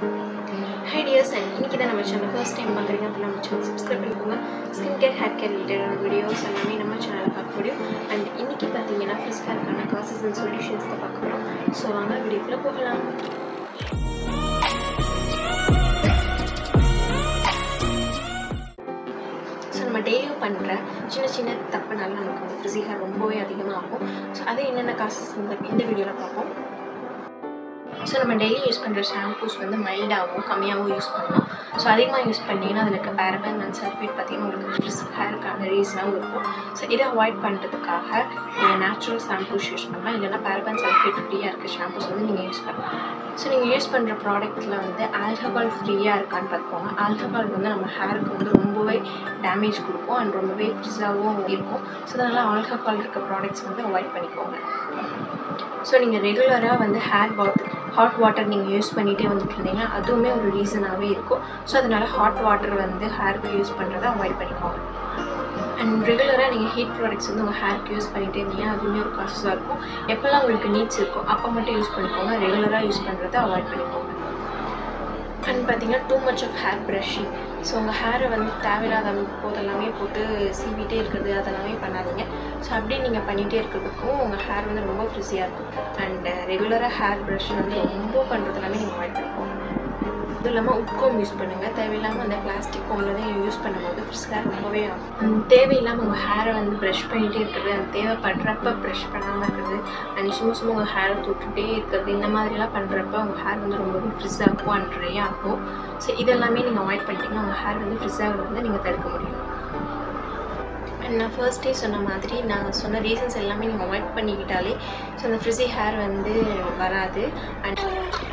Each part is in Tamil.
ஹை டியர்ஸ் அண்ட் இன்றைக்கி தான் நம்ம சேனல் ஃபர்ஸ்ட் டைம் பார்க்குறீங்க அப்போ நம்ம சேனல் சப்ஸ்கிரைப் பண்ணிக்கோங்க ஸ்கின் கேர் ஹேர் கேர் ரிலேட்டடான வீடியோஸ் எல்லாமே நம்ம சேனலில் பார்க்க முடியும் அண்ட் இன்றைக்கி பார்த்தீங்கன்னா ஃபிஸ் ஹேருக்கான காசஸ் அண்ட் சொல்யூஷன்ஸ் தான் பார்க்க போகிறோம் ஸோ வாங்க வீடியோக்குள்ளே போகலாம் ஸோ நம்ம டெய்லியும் பண்ணுற சின்ன சின்ன தப்புனால நமக்கு வந்து ஃப்ரிஸி ஹேர் ரொம்பவே அதிகமாகும் ஸோ அது என்னென்ன காசஸ் இந்த இந்த வீடியோவில் பார்ப்போம் ஸோ நம்ம டெய்லி யூஸ் பண்ணுற ஷாம்பூஸ் வந்து மைல்டாகவும் கம்மியாகவும் யூஸ் பண்ணணும் ஸோ அதிகமாக யூஸ் பண்ணிங்கன்னா அதில் இருக்க பேரபன் அண்ட் சல்ஃபேட் பார்த்தீங்கன்னா உங்களுக்கு ஃப்ரிஸ் ஹேருக்கான ரீசனாகவும் இருக்கும் ஸோ இதை அவாய்ட் பண்ணுறதுக்காக நீங்கள் நேச்சுரல் ஷாம்பூஸ் யூஸ் பண்ணலாம் இல்லைனா பேரபன் சல்ஃபேட் ஃப்ரீயாக இருக்க ஷாம்பூஸ் வந்து நீங்கள் யூஸ் பண்ணலாம் ஸோ நீங்கள் யூஸ் பண்ணுற ப்ராடக்ட்டில் வந்து ஆல்கஹால் ஃப்ரீயாக இருக்கான்னு பார்த்துக்கோங்க ஆல்கஹால் வந்து நம்ம ஹேருக்கு வந்து ரொம்பவே டேமேஜ் கொடுக்கும் அண்ட் ரொம்பவே ஃப்ரிஸாகவும் இருக்கும் ஸோ அதனால் ஆல்கஹால் இருக்க ப்ராடக்ட்ஸ் வந்து அவாய்ட் பண்ணிக்கோங்க ஸோ நீங்கள் ரெகுலராக வந்து ஹேர் வாட்டர் ஹாட் வாட்டர் நீங்கள் யூஸ் பண்ணிகிட்டே வந்துட்டு இருந்தீங்கன்னா அதுவுமே ஒரு ரீசனாகவே இருக்கும் ஸோ அதனால் ஹாட் வாட்டர் வந்து ஹேருக்கு யூஸ் பண்ணுறதை அவாய்ட் பண்ணிக்கோங்க அண்ட் ரெகுலராக நீங்கள் ஹீட் ப்ராடக்ட்ஸ் வந்து உங்கள் ஹேருக்கு யூஸ் பண்ணிகிட்டே இருந்தீங்க அதுவுமே ஒரு காசாக இருக்கும் எப்போல்லாம் உங்களுக்கு நீட்ஸ் இருக்கும் அப்போ மட்டும் யூஸ் பண்ணிக்கோங்க ரெகுலராக யூஸ் பண்ணுறதை அவாய்ட் பண்ணிக்கோங்க அண்ட் பார்த்தீங்கன்னா too much of hair brushing so உங்கள் ஹேரை வந்து தேவையில்லாத போதெல்லாமே போட்டு சீவிட்டே இருக்கிறது அதெல்லாமே பண்ணாதீங்க ஸோ அப்படியே நீங்கள் பண்ணிகிட்டே இருக்கிறதுக்கும் உங்கள் ஹேர் வந்து ரொம்ப ஃப்ரிஸியாக இருக்கும் அண்ட் ரெகுலராக ஹேர் ப்ரஷ் வந்து ரொம்ப பண்ணுறது எல்லாமே நீங்கள் அவாய்ட் பண்ணிக்கோங்க அதுவும் இல்லாமல் உட்கோம் யூஸ் பண்ணுங்கள் தேவையில்லாமல் அந்த பிளாஸ்டிக் கோமில் தான் யூஸ் பண்ணும்போது ஃப்ரிஸ் ஹேர் ரொம்பவே ஆகும் தேவையில்லாமல் உங்கள் ஹேரை வந்து ப்ரஷ் பண்ணிகிட்டே இருக்கிறது அந்த தேவைப்படுறப்ப ப்ரஷ் பண்ணாமல் இருக்கிறது அண்ட் சும்மா சும்மா உங்கள் ஹேரை தொட்டுகிட்டே இருக்கிறது இந்த மாதிரிலாம் பண்ணுறப்ப உங்கள் ஹேர் வந்து ரொம்பவே ஃப்ரிஸ் ஆகும் அண்ட் ட்ரை ஆகும் ஸோ இதெல்லாமே நீங்கள் அவாய்ட் பண்ணிட்டீங்கன்னா உங்கள் ஹேர் வந்து ஃப்ரிஸ் ஆகிறது வந்து நீங்கள் தடுக்க முடியும் அண்ட் நான் ஃபர்ஸ்டே சொன்ன மாதிரி நான் சொன்ன ரீசன்ஸ் எல்லாமே நீங்கள் அவாய்ட் பண்ணிக்கிட்டாலே ஸோ அந்த ஃப்ரிஸி ஹேர் வந்து வராது அண்ட்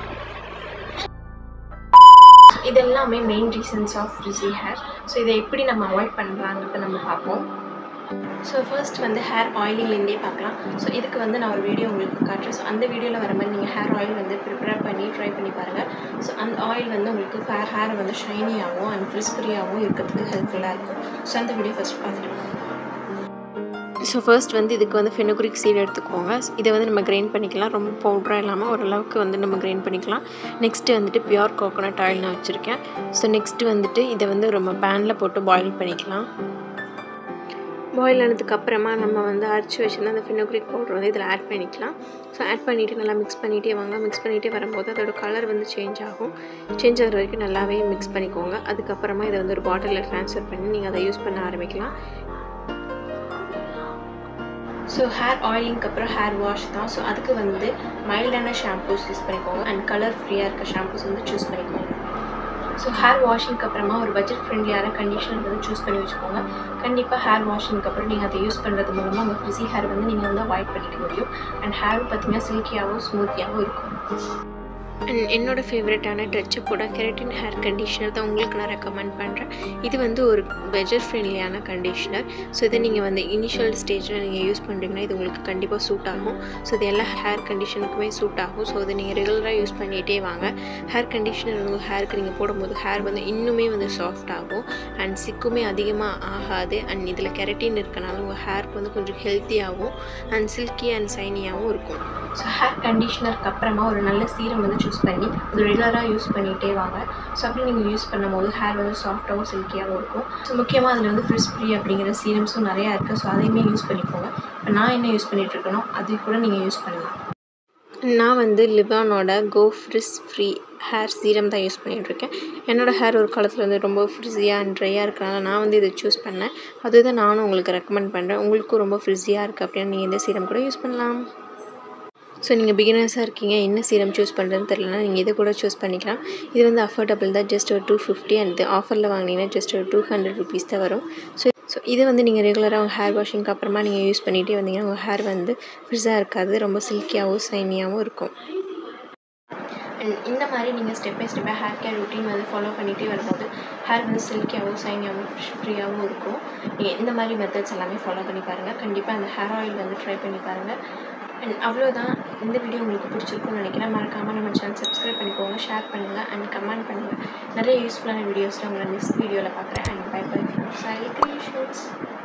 இதெல்லாமே main reasons of frizzy hair so இதை எப்படி நம்ம அவாய்ட் பண்ணலாங்கிறத நம்ம பார்ப்போம் ஸோ ஃபர்ஸ்ட் வந்து ஹேர் ஆயிலிங்லேருந்தே பார்க்கலாம் ஸோ இதுக்கு வந்து நான் ஒரு வீடியோ உங்களுக்கு காட்டுறேன் ஸோ அந்த வீடியோவில் வர மாதிரி நீங்கள் ஹேர் ஆயில் வந்து ப்ரிப்பேர் பண்ணி ட்ரை பண்ணி பாருங்கள் ஸோ அந்த ஆயில் வந்து உங்களுக்கு ஹேர் ஹேர் வந்து ஷைனியாகவும் அண்ட் ஃப்ரிஸ்பிரியாகவும் இருக்கிறதுக்கு ஹெல்ப்ஃபுல்லாக இருக்கும் ஸோ அந்த வீடியோ ஃபஸ்ட் பார்த்துட்டு ஸோ ஃபர்ஸ்ட் வந்து இதுக்கு வந்து ஃபெனுக்ரிக் சீட் எடுத்துக்கோங்க இதை வந்து நம்ம கிரைண்ட் பண்ணிக்கலாம் ரொம்ப பவுட்ராக இல்லாமல் ஓரளவுக்கு வந்து நம்ம கிரைண்ட் பண்ணிக்கலாம் நெக்ஸ்ட்டு வந்துட்டு பியூர் கோகோனட் ஆயில் நான் வச்சுருக்கேன் ஸோ நெக்ஸ்ட்டு வந்துட்டு இதை வந்து நம்ம பேனில் போட்டு பாயில் பண்ணிக்கலாம் பாயில் ஆனதுக்கு அப்புறமா நம்ம வந்து அரைச்சி வச்சுருந்த அந்த ஃபினோக்ரிக் பவுடர் வந்து இதில் ஆட் பண்ணிக்கலாம் ஸோ ஆட் பண்ணிவிட்டு நல்லா மிக்ஸ் பண்ணிகிட்டே வாங்க மிக்ஸ் பண்ணிகிட்டே வரும்போது அதோட கலர் வந்து சேஞ்ச் ஆகும் சேஞ்ச் ஆகிற வரைக்கும் நல்லாவே மிக்ஸ் பண்ணிக்கோங்க அதுக்கப்புறமா இதை வந்து ஒரு பாட்டிலில் ட்ரான்ஸ்ஃபர் பண்ணி நீங்கள் அதை யூஸ் பண்ண ஆரம்பிக்கலாம் ஸோ ஹேர் ஆயிலிங்க்கு அப்புறம் ஹேர் வாஷ் தான் ஸோ அதுக்கு வந்து மைல்டான ஷாம்பூஸ் யூஸ் பண்ணிக்கோங்க அண்ட் கலர் ஃப்ரீயாக இருக்க ஷாம்பூஸ் வந்து சூஸ் பண்ணிக்கோங்க ஸோ ஹேர் வாஷிங்க்கு அப்புறமா ஒரு பட்ஜெட் ஃப்ரெண்ட்லியான கண்டிஷனர் வந்து சூஸ் பண்ணி வச்சுக்கோங்க கண்டிப்பாக ஹேர் வாஷிங்க்கு அப்புறம் நீங்கள் அதை யூஸ் பண்ணுறது மூலமாக உங்கள் ஃப்ரிஸி ஹேர் வந்து நீங்கள் வந்து அவாய்ட் பண்ணிக்க முடியும் அண்ட் ஹேர் பார்த்தீங்கன்னா சில்கியாகவும் ஸ்மூத்தியாகவும் இருக்கும் அண்ட் என்னோடய ஃபேவரட்டான டச்சப்போட கெரட்டின் ஹேர் கண்டிஷனர் தான் உங்களுக்கு நான் ரெக்கமெண்ட் பண்ணுறேன் இது வந்து ஒரு பட்ஜெட் ஃப்ரெண்ட்லியான கண்டிஷனர் ஸோ இதை நீங்கள் வந்து இனிஷியல் ஸ்டேஜில் நீங்கள் யூஸ் பண்ணுறீங்கன்னா இது உங்களுக்கு கண்டிப்பாக சூட் ஆகும் ஸோ இது எல்லா ஹேர் கண்டிஷனுக்குமே சூட் ஆகும் ஸோ இதை நீங்கள் ரெகுலராக யூஸ் பண்ணிகிட்டே வாங்க ஹேர் கண்டிஷனர் உங்கள் ஹேருக்கு நீங்கள் போடும்போது ஹேர் வந்து இன்னுமே வந்து சாஃப்ட் ஆகும் அண்ட் சிக்குமே அதிகமாக ஆகாது அண்ட் இதில் கெரட்டின் இருக்கனால உங்கள் ஹேருக்கு வந்து கொஞ்சம் ஹெல்த்தியாகவும் அண்ட் சில்கி அண்ட் சைனியாகவும் இருக்கும் ஸோ ஹேர் கண்டிஷனருக்கு அப்புறமா ஒரு நல்ல சீரம் வந்து சூஸ் பண்ணி அது ரெகுலராக யூஸ் பண்ணிகிட்டே வாங்க ஸோ அப்படி நீங்கள் யூஸ் பண்ணும்போது ஹேர் வந்து சாஃப்டாகவும் சில்கியாகவும் இருக்கும் ஸோ முக்கியமாக அதில் வந்து ஃப்ரிஸ் ஃப்ரீ அப்படிங்கிற சீரம்ஸும் நிறையா இருக்குது ஸோ அதையுமே யூஸ் பண்ணிக்கோங்க இப்போ நான் என்ன யூஸ் பண்ணிகிட்ருக்கனோ அது கூட நீங்கள் யூஸ் பண்ணலாம் நான் வந்து லிபானோட go frizz free hair serum தான் யூஸ் பண்ணிகிட்ருக்கேன் என்னோடய ஹேர் ஒரு காலத்தில் வந்து ரொம்ப ஃப்ரிஸியாக அண்ட் ட்ரையாக இருக்கனால நான் வந்து இதை சூஸ் பண்ணேன் அதுதான் நானும் உங்களுக்கு ரெக்கமெண்ட் பண்ணுறேன் உங்களுக்கும் ரொம்ப ஃப்ரிஸியாக இருக்குது அப்படின்னா நீங்கள் இந்த சீரம் கூட யூஸ் பண்ணலாம் ஸோ நீங்கள் பிகினர்ஸாக இருக்கீங்க என்ன சீரம் சூஸ் பண்ணுறதுன்னு தெரியலனா நீங்கள் இதை கூட சூஸ் பண்ணிக்கலாம் இது வந்து அஃபோர்டபுள் தான் ஜஸ்ட் ஒரு டூ ஃபிஃப்டி அண்ட் ஆஃபரில் வாங்கினீங்கன்னா ஜஸ்ட் ஒரு டூ ஹண்ட்ரட் ருபீஸ் தான் வரும் ஸோ ஸோ இதை வந்து நீங்கள் ரெகுலராக உங்கள் ஹேர் வாஷிங்க்கு அப்புறமா நீங்கள் யூஸ் பண்ணிகிட்டே வந்தீங்கன்னா உங்கள் ஹேர் வந்து ஃப்ரிஸாக இருக்காது ரொம்ப சில்கியாகவும் சைனியாகவும் இருக்கும் அண்ட் இந்த மாதிரி நீங்கள் ஸ்டெப் பை ஸ்டெப்பாக ஹேர் கேர் ருட்டீன் வந்து ஃபாலோ பண்ணிகிட்டே வரும்போது ஹேர் வந்து சில்கியாகவும் சைனியாகவும் ஃப்ரீயாகவும் இருக்கும் நீங்கள் இந்த மாதிரி மெத்தட்ஸ் எல்லாமே ஃபாலோ பண்ணி பாருங்கள் கண்டிப்பாக அந்த ஹேர் ஆயில் வந்து ட்ரை பண்ணி பாருங்கள் அண்ட் அவ்வளோதான் இந்த வீடியோ உங்களுக்கு பிடிச்சிருக்கும்னு நினைக்கிறேன் மறக்காமல் நம்ம சேனல் சப்ஸ்கிரைப் பண்ணிக்கோங்க ஷேர் பண்ணுங்கள் அண்ட் கமெண்ட் பண்ணுங்கள் நிறைய யூஸ்ஃபுல்லான வீடியோஸில் உங்களை நெக்ஸ்ட் வீடியோவில் பார்க்குறேன் and bye bye friends I creations